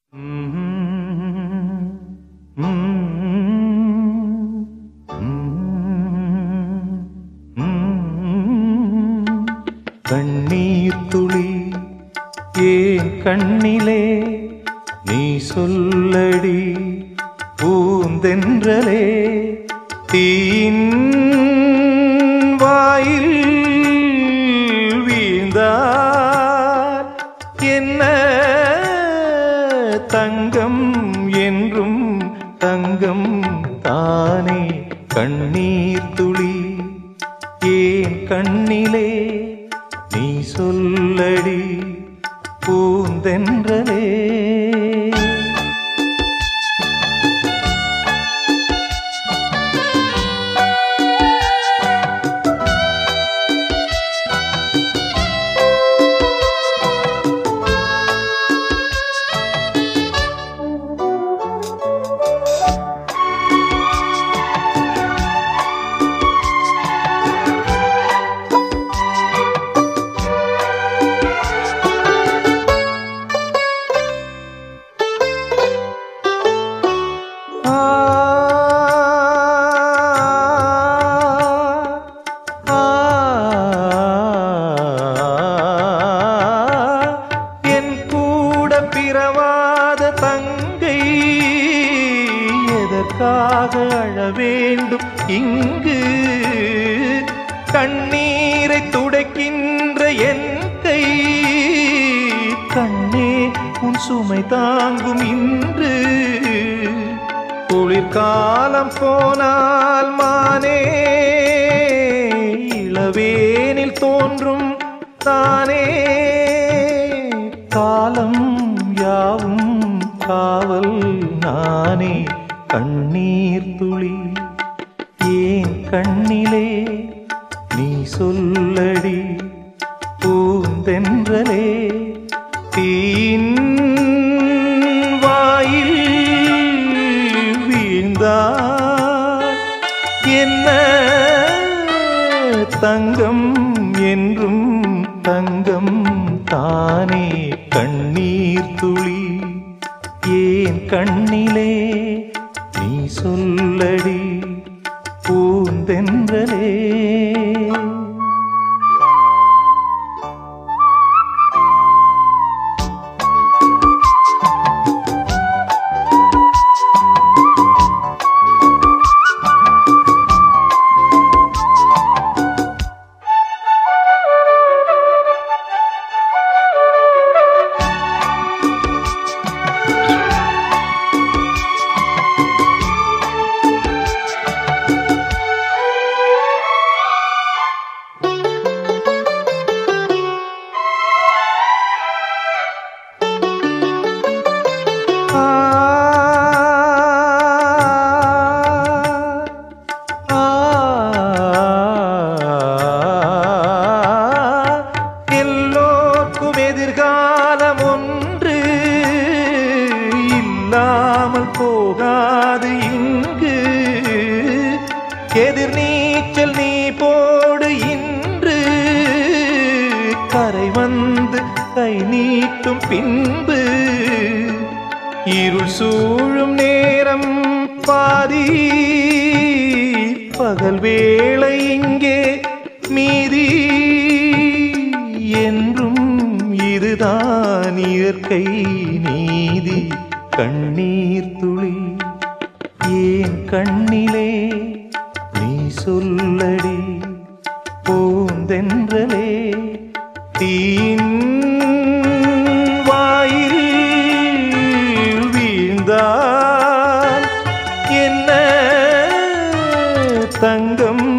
கண்ணீர் துளி ஏன் கண்ணிலே நீ சொல்லடி பூந்தென்றலே தீன் வாயில் வீழ்ந்தார் என்ன தங்கம் என்றும் தங்கம் தானே கண்ணீர் துளி ஏன் கண்ணிலே நீ சொல்லடி பூந்தென்றலே ஆ ஆ என் கூட பிறவாத தங்கை எதற்காக அழ வேண்டும் இங்கு கண்ணீரை துடைக்கின்ற என் கை கண்ணே உன் சுமை தாங்கும் இன்று குளிர்காலம் போனால் மானே இளவேனில் தோன்றும் தானே காலம் யாவும் காவல் நானே கண்ணீர் துளி ஏன் கண்ணிலே நீ சொல்லடி பூந்தென்றலே தீன் வாயில் வீழ்ந்தார் என்ன தங்கம் என்றும் தங்கம் தானே கண்ணீர் துளி ஏன் கண்ணிலே நீ சொல்லடி பூந்தென்றலே ஆ ஆ எல்லோர்க்கும் எதிர்காலம் ஒன்று இல்லாமல் போகாது இங்கு எதிர் நீச்சல் நீ போடு இன்று கரை வந்து கை நீட்டும் பின்பு இருள் சூழும் நேரம் பாதி பகல் வேளை இங்கே மீதி என்றும் இதுதான் இயற்கை நீதி கண்ணீர் துளி ஏன் கண்ணிலே நீ சொல்லடி பூந்தென்றலே தீன் வாயில் வீழ்ந்தால் என்ன தங்கம்